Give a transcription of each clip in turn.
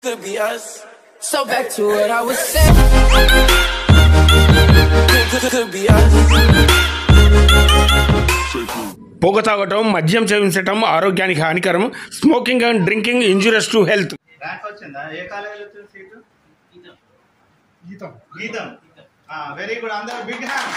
could be us. So back to what I was saying. Could, could, could be us. పొగ తాగటం మద్యం సేవించటం ఆరోగ్యానికి హానికరం smoking and drinking injurious to health rank వచ్చిందా ఏ కాలేజీలో వచ్చింది seat Gitam Gitam very good అందరూ బిగ్ హ్యాండ్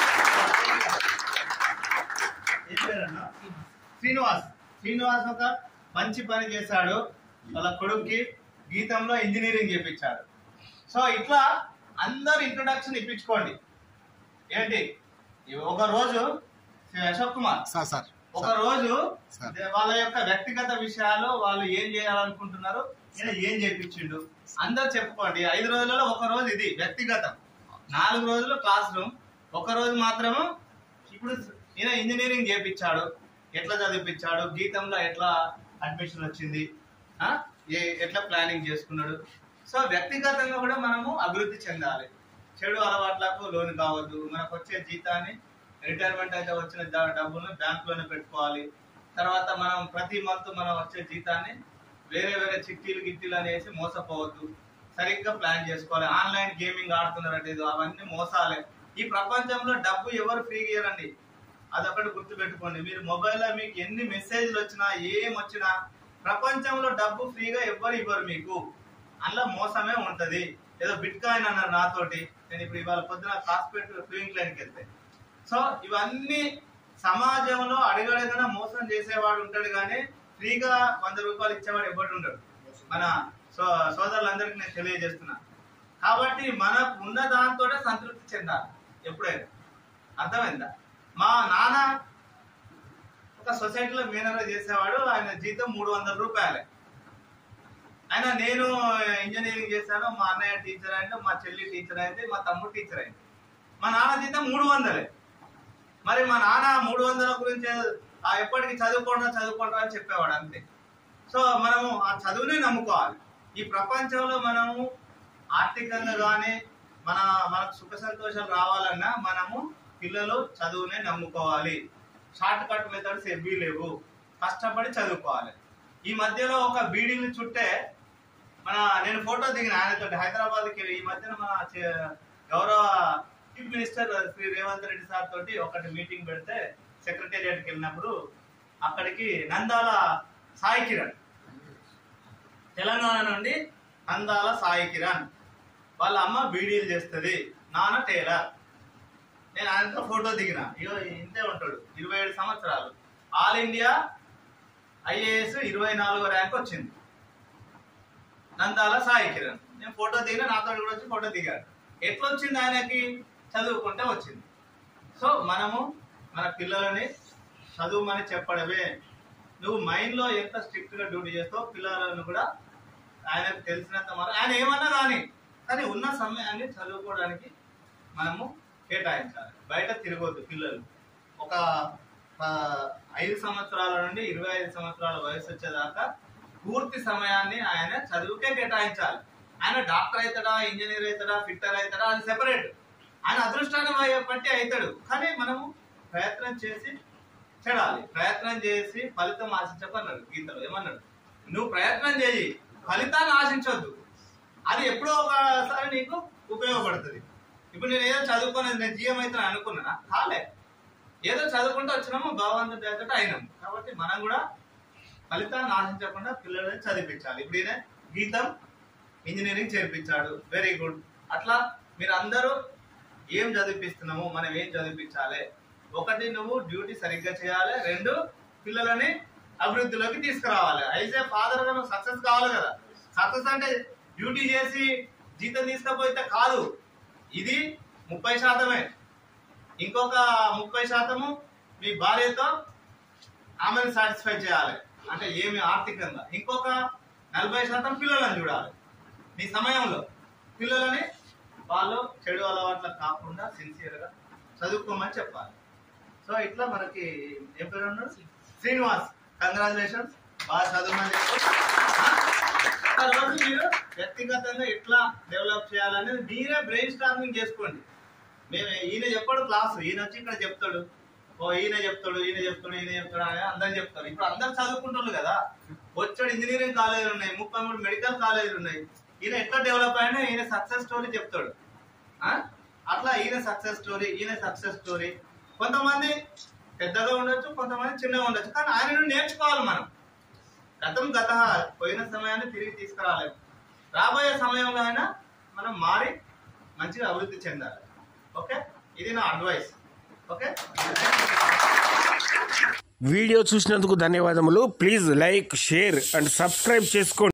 ఏం పేరన్నా శ్రీనివాస్ శ్రీనివాస్ ఒక మంచి పని చేశాడు వాళ్ళ కొడుక్కి గీతంలో ఇంజనీరింగ్ చేపించాడు సో ఇట్లా అందరు ఇంట్రొడక్షన్ ఇప్పించుకోండి ఏంటి ఇవి ఒక రోజు శ్రీ అశోక్ కుమార్ సార్ సార్ ఒక రోజు సార్. దే- వాళ్ళ యొక్క వ్యక్తిగత విషయాలు వాళ్ళు ఏం చేయాలనుకుంటున్నారు ఈయన ఏం చేపించిండు అందరు చెప్పుకోండి ఐదు రోజులలో ఒక రోజు ఇది వ్యక్తిగతం నాలుగు రోజులు క్లాస్ రూమ్ ఒక రోజు మాత్రము ఇప్పుడు ఈయన ఇంజనీరింగ్ చేపించాడు ఎట్లా చదివిపించాడు గీతంలో ఎట్లా అడ్మిషన్ వచ్చింది ఆ? ఏ ఎట్లా ప్లానింగ్ చేసుకున్నాడు సో వ్యక్తిగతంగా కూడా మనము అభివృద్ధి చెందాలి చెడు అలవాట్లకు లోను కావద్దు మనకు వచ్చే జీతాన్ని రిటైర్మెంట్ అయితే వచ్చిన ద- డబ్బులను బ్యాంకులోనే పెట్టుకోవాలి తర్వాత మనం ప్రతి మంత్ మనం వచ్చే జీతాన్ని వేరే వేరే చిట్టీలు గిట్టీలు అనేసి మోసపోవద్దు సరిగ్గా ప్లాన్ చేసుకోవాలి ఆన్లైన్ గేమింగ్ ఆడుతున్నారంటే ఇది అవన్నీ మోసాలే ఈ ప్రపంచంలో డబ్బు ఎవరు ఫ్రీగా ఇయ్యరండి అదొకటి గుర్తు పెట్టుకోండి మీరు మొబైల్లో మీకు ఎన్ని మెసేజ్లు వచ్చినా ఏం వచ్చినా ప్రపంచంలో డబ్బు ఫ్రీగా ఎవ్వరు ఇవ్వరు మీకు అందులో మోసమే ఉంటది ఏదో బిట్ కాయిన్ అన్నారు నాతోటి నేను ఇప్పుడు ఇవాళ పొద్దున కాస్పేట్ క్లీన్ క్లైన్కి వెళ్తే సో ఇవన్నీ సమాజంలో అడగడగన మోసం చేసేవాడు ఉంటాడు కానీ ఫ్రీగా వంద రూపాయలు ఇచ్చేవాడు ఎవడు ఉండడు మన సో సోదరులందరికీ నేను తెలియజేస్తున్నా కాబట్టి మనకు ఉన్న దాంతో సంతృప్తి చెందాలి ఎప్పుడైనా అర్థమైందా మా నాన్న ఒక సొసైటీలో మేనేజర్ చేసేవాడు ఆయన జీతం మూడు వందల రూపాయలే ఆయన నేను ఇంజనీరింగ్ చేశాను మా అన్నయ్య టీచర్ అయింది మా చెల్లి టీచర్ అయింది మా తమ్ముడు టీచర్ అయింది మా నాన్న జీతం మూడు వందలే మరి మా నాన్న మూడు వందల గురించి ఆ ఎప్పటికి చదువుకోండా చదువుకోండా అని చెప్పేవాడు అంతే సో మనము ఆ చదువునే నమ్ముకోవాలి ఈ ప్రపంచంలో మనము ఆర్థికంగా కానీ మన మనకు సుఖ సంతోషాలు రావాలన్నా మనము పిల్లలు చదువునే నమ్ముకోవాలి షార్ట్ కట్ మెథడ్స్ ఎవ్వీ లేవు కష్టపడి చదువుకోవాలి ఈ మధ్యలో ఒక బీడీని చుట్టే మన నేను ఫోటో దిగిన ఆయనతో హైదరాబాద్కి వెళ్ళి ఈ మధ్యన మన చే- గౌరవ chief minister Shri Revanth Reddy sir తోటి ఒకటి మీటింగ్ పెడితే సెక్రటేరియట్కి వెళ్ళినప్పుడు అక్కడికి నందాల సాయి కిరణ్ తెలంగాణ నుండి నందాల సాయి కిరణ్ వాళ్ళ అమ్మ బీడీలు చేస్తుంది నాన్న టైలర్ నేను ఆయనతో ఫోటో దిగిన ఇగో ఇంతే ఉంటాడు ఇరవై ఏడు సంవత్సరాలు ఆల్ ఇండియా ఐఏఎస్ ఇరవై నాలుగో ర్యాంక్ వచ్చింది నందాల సాయి కిరణ్ నేను ఫోటో దిగిన నాతో కూడా వచ్చి ఫోటో దిగాడు ఎట్లా వచ్చింది ఆయనకి చదువుకుంటే వచ్చింది సో మనము మన పిల్లలని చదువుమని చెప్పడమే నువ్వు మైండ్ లో ఎంత స్ట్రిక్ట్ గా డ్యూటీ చేస్తావు పిల్లలను కూడా ఆయనకు తెలిసినంత మనం ఆయన ఏమన్నా కానీ కానీ ఉన్న సమయాన్ని చదువుకోవడానికి మనము కేటాయించాలి బయట తిరగొద్దు పిల్లలు ఒక ఆ, ఐదు సంవత్సరాల నుండి ఇరవై ఐదు సంవత్సరాల వయసు వచ్చేదాకా పూర్తి సమయాన్ని ఆయన చదువుకే కేటాయించాలి ఆయన డాక్టర్ అవుతాడా ఇంజనీర్ అవుతాడా ఫిట్టర్ అవుతాడా అది సెపరేట్ ఆయన అదృష్టాన్ని వై- బట్టి అవుతాడు కానీ మనము ప్రయత్నం చేసి చెడాలి ప్రయత్నం చేసి ఫలితం ఆశించకన్నాడు గీతలో ఏమన్నాడు నువ్వు ప్రయత్నం చేయి ఫలితాన్ని ఆశించొద్దు అది ఎప్పుడో ఒకసారి నీకు ఉపయోగపడుతుంది ఇప్పుడు నేను ఏదో చదువుకున్నది నేను జీఎం అయితే అనుకున్నా కాలే ఏదో చదువుకుంటూ వచ్చినాము భగవంతుడి దగ్గర అయినాము కాబట్టి మనం కూడా ఫలితాన్ని ఆశించకుండా పిల్లలని చదివించాలి ఇప్పుడు ఈయన గీతం ఇంజనీరింగ్ చేర్పించాడు వెరీ గుడ్ అట్లా మీరు అందరూ ఏం చదివిపిస్తున్నాము మనం ఏం చదివించాలి ఒకటి నువ్వు డ్యూటీ సరిగ్గా చేయాలి రెండు పిల్లలని అభివృద్ధిలోకి తీసుకురావాలి అయితే ఫాదర్ గా నువ్వు సక్సెస్ కావాలి కదా సక్సెస్ అంటే డ్యూటీ చేసి జీతం తీసుకపోతే కాదు ఇది ముప్పై శాతమే ఇంకొక ముప్పై శాతము మీ భార్యతో ఆమెను సాటిస్ఫై చేయాలి అంటే ఏమి ఆర్థికంగా ఇంకొక నలభై శాతం పిల్లలను చూడాలి నీ సమయంలో పిల్లలని వాళ్ళు చెడు అలవాట్లకు కాకుండా సిన్సియర్ గా చదువుకోమని చెప్పాలి సో ఇట్లా మనకి ఏం పేరు ఉన్నాడు శ్రీనివాస్ కంగ్రాచులేషన్స్ బాగా చదవమని చెప్పు ఆ? తర్వాత మీరు వ్యక్తిగతంగా ఎట్లా డెవలప్ చేయాలనేది మీరే బ్రెయిన్ స్టార్మింగ్ చేసుకోండి మేము ఈయన చెప్పాడు క్లాస్ ఈయన వచ్చి ఇక్కడ చెప్తాడు ఓ ఈయన చెప్తాడు ఈయన చెప్తాడు ఈయన చెప్తాడు అని అందరు చెప్తారు ఇప్పుడు అందరు చదువుకుంటున్నారు కదా వచ్చాడు ఇంజనీరింగ్ కాలేజీలు ఉన్నాయి ముప్పై మూడు మెడికల్ కాలేజీలు ఉన్నాయి ఈయన ఎట్లా డెవలప్ అయినా ఈయన సక్సెస్ స్టోరీ చెప్తాడు ఆ? అట్లా ఈయన సక్సెస్ స్టోరీ ఈయన సక్సెస్ స్టోరీ కొంతమంది పెద్దగా ఉండొచ్చు కొంతమంది చిన్నగా ఉండొచ్చు కానీ ఆయన నుండి నేర్చుకోవాలి మనం గతం గత పోయిన సమయాన్ని తిరిగి తీసుకురాలేము రాబోయే సమయంలో అయినా మనం మారి మంచిగా అభివృద్ధి చెందాలి ఓకే ఇది నా అడ్వైస్ ఓకే వీడియో చూసినందుకు ధన్యవాదములు please like share and subscribe చేసుకోండి